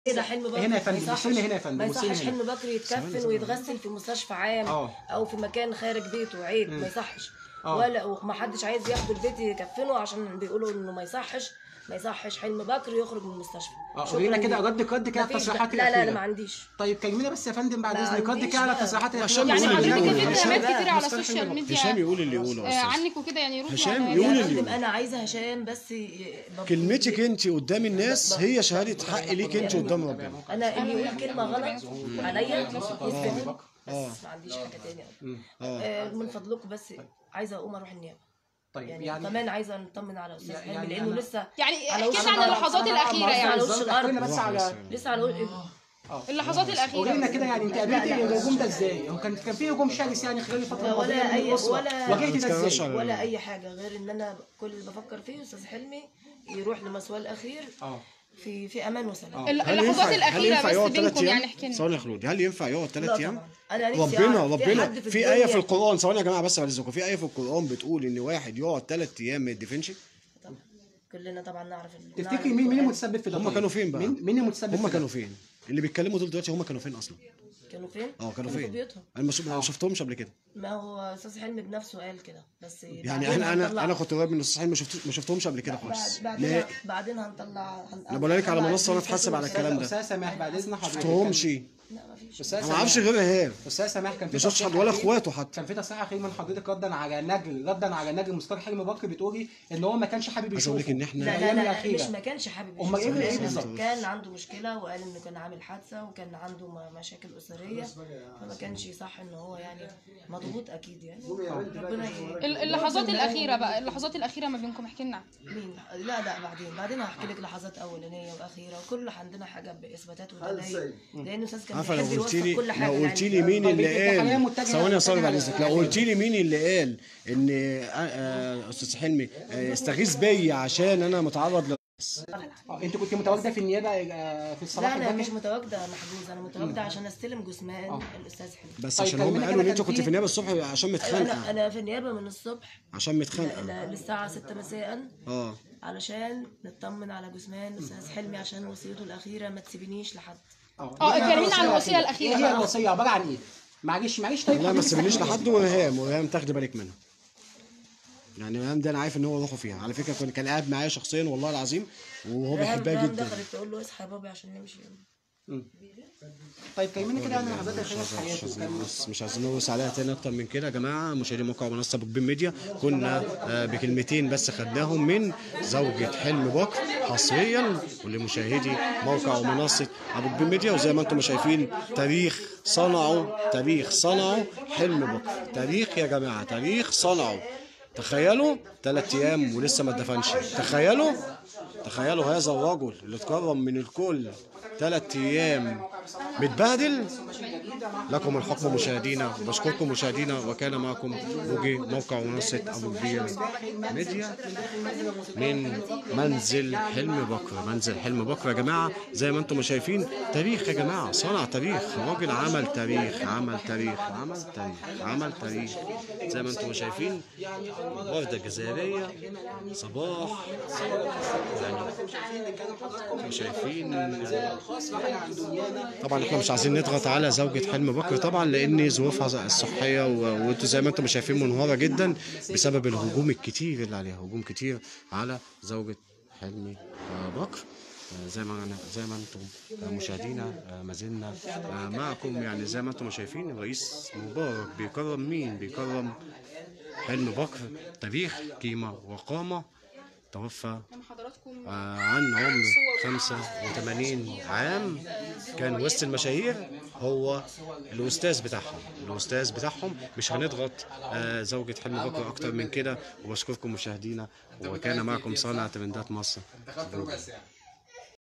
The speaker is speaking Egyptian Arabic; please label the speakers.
Speaker 1: كده حلم بكري
Speaker 2: هنا يا فندم،
Speaker 1: ما يصحش-
Speaker 2: بصي لنا هنا يا فندم،
Speaker 1: ما
Speaker 2: بصي لنا
Speaker 1: يصحش
Speaker 2: هنا.
Speaker 1: حلم بكري يتكفن ويتغسل في مستشفى عام
Speaker 2: اه.
Speaker 1: او في مكان خارج بيته عيب ما يصحش
Speaker 2: اه.
Speaker 1: ولا وما حدش عايز ياخده البيت يكفنه عشان بيقولوا انه ما يصحش ما يصحش حلم بكري يخرج من المستشفى
Speaker 2: اه
Speaker 1: شكراً
Speaker 2: قولي لنا كده
Speaker 1: ليك.
Speaker 2: رد رد كده على
Speaker 1: مفيش-
Speaker 2: التصريحات
Speaker 1: لا لا لا
Speaker 2: الأخيرة.
Speaker 1: ما عنديش
Speaker 2: طيب كلمينا بس يا فندم بعد
Speaker 1: ما
Speaker 2: اذنك رد
Speaker 1: عنديش
Speaker 2: كده على
Speaker 1: بقى.
Speaker 2: التصريحات
Speaker 3: هشام
Speaker 2: الأخيرة.
Speaker 3: يقول اللي
Speaker 4: حضرتك
Speaker 3: يقوله.
Speaker 4: في اتهامات
Speaker 2: هشام-
Speaker 4: كتير على
Speaker 2: مستر
Speaker 4: السوشيال
Speaker 2: حلمي.
Speaker 4: ميديا
Speaker 3: هشام يقول اللي يقوله يا
Speaker 4: آه،
Speaker 3: أستاذ.
Speaker 4: عنك وكده يعني يردوا
Speaker 3: هشام
Speaker 4: على-
Speaker 3: يقول
Speaker 1: يا
Speaker 3: اللي
Speaker 1: فندم
Speaker 3: يقوله.
Speaker 1: انا عايزه هشام بس ي- بب-
Speaker 3: كلمتك انت قدام الناس هي شهاده حق ليك انت قدام ربنا
Speaker 1: انا اللي يقول كلمه غلط عليا يسجن بس ما عنديش حاجه تانية آه، من فضلكم بس عايزه اقوم اروح النيابه
Speaker 2: طيب
Speaker 1: يعني,
Speaker 2: يعني
Speaker 1: كمان عايزه نطمن على استاذ
Speaker 2: يعني
Speaker 1: حلمي لانه
Speaker 2: أنا-
Speaker 1: لسه
Speaker 4: يعني
Speaker 1: على
Speaker 4: احكي
Speaker 1: وش
Speaker 4: لنا عن
Speaker 1: الأرض.
Speaker 4: اللحظات
Speaker 1: أنا
Speaker 4: الاخيره
Speaker 1: على
Speaker 4: يعني
Speaker 1: وش الارض
Speaker 2: احكي لنا بس على
Speaker 1: لسه على
Speaker 4: اللحظات
Speaker 2: قولي لنا
Speaker 4: الاخيره
Speaker 2: كده يعني انت قابلتي الهجوم ده ازاي؟ هو كان كان في هجوم شرس يعني خلال الفتره
Speaker 1: لا، ولا
Speaker 2: الماضيه من
Speaker 1: أي-
Speaker 2: الأسرة.
Speaker 1: ولا-
Speaker 2: واجهتي ده
Speaker 3: ما
Speaker 2: ازاي؟
Speaker 3: على-
Speaker 1: ولا اي حاجه غير ان انا كل اللي بفكر فيه استاذ حلمي يروح لمسواه الاخير
Speaker 2: اه
Speaker 1: في في امان وسلام
Speaker 4: الل-
Speaker 3: هل
Speaker 4: اللحظات
Speaker 3: ينفع هل
Speaker 4: الاخيره
Speaker 3: ينفع يقعد
Speaker 4: بس
Speaker 3: ثلاث
Speaker 4: بينكم يعني
Speaker 3: ايام؟
Speaker 4: احكي لنا
Speaker 3: ثواني يا خلود هل ينفع يقعد ثلاث
Speaker 1: لا
Speaker 3: ايام؟
Speaker 1: طبعا انا نفسي
Speaker 3: ربنا
Speaker 1: أعرف في
Speaker 3: ربنا
Speaker 1: حد
Speaker 3: في
Speaker 1: الدنيا-
Speaker 3: آية في القرآن ثواني يا جماعة بس بعد إذنكم في آية في القرآن بتقول إن واحد يقعد ثلاث أيام ما يدفنش
Speaker 1: طبعا. كلنا طبعا نعرف ال-
Speaker 2: تفتكري
Speaker 1: نعرف
Speaker 2: مين مين
Speaker 1: القرآن.
Speaker 2: المتسبب في ده؟
Speaker 3: هم
Speaker 2: طيب؟
Speaker 3: كانوا فين بقى؟
Speaker 2: مين مين المتسبب
Speaker 3: هم
Speaker 2: في ده؟
Speaker 3: كانوا فين؟ اللي بيتكلموا دول دلوقتي هم كانوا فين أصلا؟
Speaker 1: كانوا فين؟
Speaker 3: اه كانوا
Speaker 1: في
Speaker 3: فين؟
Speaker 1: بيوتهم
Speaker 3: أنا ما شف- ما شفتهمش قبل كده
Speaker 1: ما هو استاذ حلمي بنفسه قال كده بس
Speaker 3: يعني
Speaker 1: بعدين
Speaker 3: أنا أنا
Speaker 1: هنطلع-
Speaker 3: أنا كنت قريب من الصحيح ما شفت ما شفتهمش قبل كده
Speaker 1: بعد-
Speaker 3: خالص
Speaker 1: بعدين
Speaker 3: لا
Speaker 1: بعدين هنطلع هن-
Speaker 3: أنا بقول لك على
Speaker 1: هنطلع
Speaker 3: منصة أنا
Speaker 1: الفيديو
Speaker 3: أتحاسب على
Speaker 1: بس-
Speaker 3: الكلام ده.
Speaker 2: استاذ سماح بعد اذن حضرتك
Speaker 3: شفتهمش
Speaker 1: لا مفيش
Speaker 2: استاذ
Speaker 3: أنا ما أعرفش
Speaker 2: سماح
Speaker 3: غير إيهاب
Speaker 2: استاذ سماح كان في
Speaker 3: ما شفتش
Speaker 2: تصريح
Speaker 3: حد ولا
Speaker 2: أخير-
Speaker 3: إخواته حتى
Speaker 2: كان في تصريح اخير من حضرتك ردا على نجل ردا على نجل مستر حلمي بكر بتقولي ان هو ما كانش حابب
Speaker 3: عايز أقول
Speaker 2: يشوفه
Speaker 3: لك إن إحنا-
Speaker 2: في
Speaker 1: لا لا
Speaker 2: الأيام
Speaker 1: لا
Speaker 2: الأخيرة.
Speaker 1: مش ما كانش حابب
Speaker 2: أمال إيه
Speaker 1: يشوفه.
Speaker 2: اللي- إيه
Speaker 1: كان-
Speaker 2: بالظبط؟
Speaker 1: كان عنده مشكله وقال انه كان عامل حادثه وكان عنده م- مشاكل اسريه فما كانش صح ان هو يعني مضغوط اكيد يعني ربنا ي-
Speaker 4: ال- اللحظات الاخيره بقى اللحظات الاخيره ما بينكم احكي لنا
Speaker 1: مين لا لا بعدين بعدين هحكي لك لحظات اولانيه واخيره وكل عندنا حاجه باثباتات ودلائل لان استاذ كان
Speaker 3: عارفه لو
Speaker 1: بيحب
Speaker 3: قلت
Speaker 1: يوثق
Speaker 3: لي
Speaker 1: كل حاجه
Speaker 3: لو قلت
Speaker 1: يعني.
Speaker 3: لي مين
Speaker 2: طيب
Speaker 3: اللي
Speaker 2: أنت حاليا
Speaker 3: قال
Speaker 2: متجه-
Speaker 3: ثواني يا صالح
Speaker 2: متجه
Speaker 3: بعد
Speaker 2: على-
Speaker 3: اذنك لو قلت لي مين اللي قال ان آه، آه، استاذ حلمي آه، استغيث بيا عشان انا متعرض ل
Speaker 2: اه انت كنت متواجده في النيابه آه، في الصباح
Speaker 1: لا انا
Speaker 2: الباكر
Speaker 1: مش متواجده محجوزه انا متواجده عشان استلم جثمان الاستاذ حلمي
Speaker 3: بس
Speaker 2: طيب
Speaker 3: عشان هم
Speaker 2: كلمينا
Speaker 3: قالوا ان
Speaker 2: كده
Speaker 3: انت
Speaker 2: كان
Speaker 3: كنت
Speaker 2: في-
Speaker 3: في النيابه الصبح عشان
Speaker 1: انا
Speaker 3: متخانقه
Speaker 1: انا في النيابه من الصبح
Speaker 3: عشان متخانقه
Speaker 1: ل- للساعه 6 مساء
Speaker 3: اه
Speaker 1: علشان نطمن على جثمان الاستاذ حلمي عشان وصيته الاخيره ما تسيبنيش لحد
Speaker 4: اه اتكلمنا عن الوصيه
Speaker 2: ايه
Speaker 4: الاخيره
Speaker 2: هي
Speaker 4: بقى
Speaker 2: الوصيه عباره عن ايه؟ معلش معلش طيب
Speaker 3: لا ما
Speaker 2: حضرتك
Speaker 3: تسيبنيش
Speaker 2: احكي لي.
Speaker 3: لحد وريهام وريهام تاخدي بالك منها يعني ريهام ده انا عارف ان هو روحه فيها على فكره كان كان قاعد معايا شخصيا والله العظيم وهو بيحبها
Speaker 1: ريهام
Speaker 3: جدا
Speaker 1: دخلت تقول له اصحى يا بابي عشان نمشي
Speaker 2: طيب كلمينا كده عن اللحظات الاخيره
Speaker 3: مش
Speaker 2: في حياته
Speaker 3: عايزين
Speaker 2: كان
Speaker 3: نبص مش عايزين نبص عليها تاني اكتر من كده يا جماعه مشاهدي موقع منصه بوكبين ميديا كنا آه، بكلمتين بس خدناهم من زوجة حلم بكر حصريا ولمشاهدي موقع ومنصه ابو كبير ميديا وزي ما انتم شايفين تاريخ صنعه تاريخ صنعه حلم بكر تاريخ يا جماعه تاريخ صنعه تخيلوا ثلاث ايام ولسه ما اتدفنش تخيلوا تخيلوا هذا الرجل اللي اتكرم من الكل ثلاث ايام متبهدل لكم الحكم مشاهدينا وبشكركم مشاهدينا وكان معكم بوجي موقع منصة أبو كبير ميديا من منزل حلم بكر منزل حلم بكر يا جماعة زي ما انتم شايفين تاريخ يا جماعة صنع تاريخ راجل عمل تاريخ عمل تاريخ عمل تاريخ عمل تاريخ زي ما انتم شايفين وردة جزائرية صباح يعني شايفين طبعا احنا مش عايزين نضغط على زوجة حلم بكر طبعا لان ظروفها الصحية و- وانتوا زي ما انتم شايفين منهارة جدا بسبب الهجوم الكتير اللي عليها هجوم كتير على زوجة حلمي آه، بكر آه، زي ما أنا- زي ما انتم آه، مشاهدينا آه، ما زلنا آه، معكم يعني زي ما انتم شايفين الرئيس مبارك بيكرم مين بيكرم حلم بكر تاريخ قيمة وقامة توفى
Speaker 4: حضراتكم
Speaker 3: آه، عن عمر 85 عام كان وسط المشاهير هو الاستاذ بتاعهم الاستاذ بتاعهم مش هنضغط آه، زوجة حلمي بكر اكتر من كده وبشكركم مشاهدينا وكان معكم صانع ترندات مصر